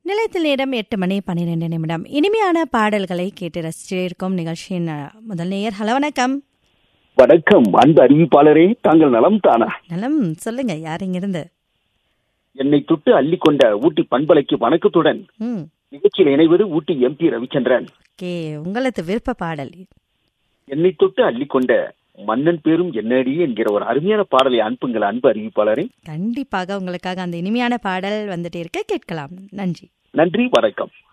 நிலையத்தில் நேரம் எட்டு மணி பன்னிரெண்டு நிமிடம் இனிமையான பாடல்களை கேட்டு ரசிச்சே இருக்கும் நிகழ்ச்சியின் அஹ், முதல் நேயர் ஹலோ வணக்கம் வணக்கம் அன்பு அறிவிப்பாளரே தாங்கள் நலம் தானா நலம் சொல்லுங்க யார் இங்கிருந்து என்னை தொட்டு அள்ளிக்கொண்ட ஊட்டி பண்பலைக்கு வணக்கத்துடன் ம் நிகழ்ச்சியில் இணைவது ஊட்டி எம்பி ரவிச்சந்திரன் ஓகே உங்களது விருப்ப பாடல் என்னை தொட்டு அள்ளிக்கொண்ட மன்னன் பேரும் என்னடி என்கிற ஒரு அருமையான பாடலை அனுப்புங்கள் அன்பு அறிவிப்பாளரே கண்டிப்பாக உங்களுக்காக அந்த இனிமையான பாடல் வந்துட்டே இருக்க கேட்கலாம் நன்றி நன்றி வணக்கம்